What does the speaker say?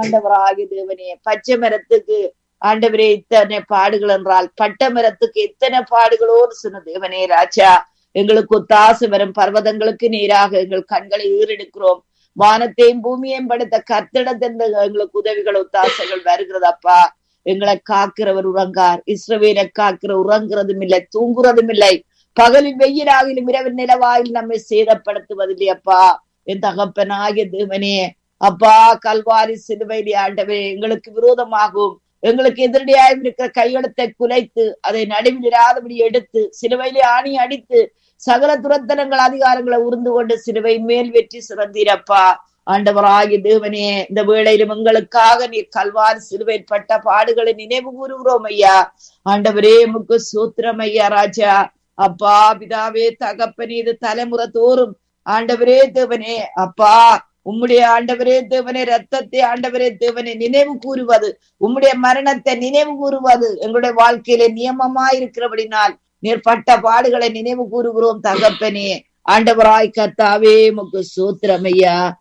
ஆண்டவராகிய தேவனே பச்சை மரத்துக்கு ஆண்டவரே இத்தனை பாடுகள் என்றால் பட்ட மரத்துக்கு எத்தனை பாடுகளோடு சொன்ன தேவனே ராஜா எங்களுக்கு ஒத்தாசு வரும் பர்வதங்களுக்கு நீராக எங்கள் கண்களை ஈரெடுக்கிறோம் வானத்தையும் பூமியையும் படுத்த கத்திடத்தின் எங்களுக்கு உதவிகள் ஒத்தாசைகள் வருகிறதப்பா எங்களை காக்கிறவர் உறங்கார் இஸ்ரவேலை காக்கிற உறங்குறதும் இல்லை தூங்குறதும் இல்லை பகலில் வெயிலாகிலும் இரவு நிலவாயில் நம்மை சேதப்படுத்துவதில்லையப்பா என் தகப்பனாகிய தேவனே அப்பா கல்வாரி சிலுவையிலே ஆண்டவே எங்களுக்கு விரோதமாகும் எங்களுக்கு எதிரடியாயும் இருக்கிற கையெழுத்தை குலைத்து அதை நடுவில் இராதபடி எடுத்து சிலுவையிலே ஆணி அடித்து சகல துரத்தனங்கள் அதிகாரங்களை உருந்து கொண்டு சிலுவை மேல் வெற்றி சிறந்தீரப்பா ஆண்டவராகிய தேவனே இந்த வேளையிலும் எங்களுக்காக நீர் கல்வாரி சிலுவையில் பட்ட பாடுகளை நினைவு கூறுகிறோம் ஐயா ஆண்டவரே முக்கு சூத்திரம் ஐயா ராஜா அப்பா பிதாவே தகப்பனே இது தலைமுறை தோறும் ஆண்டவரே தேவனே அப்பா உம்முடைய ஆண்டவரே தேவனே ரத்தத்தை ஆண்டவரே தேவனை நினைவு கூறுவது உம்முடைய மரணத்தை நினைவு கூறுவது எங்களுடைய வாழ்க்கையில நியமமா இருக்கிறபடினால் நீர் பட்ட பாடுகளை நினைவு கூறுகிறோம் தகப்பனே ஆண்டவராய் கத்தாவே முக்கு சூத்திரம் ஐயா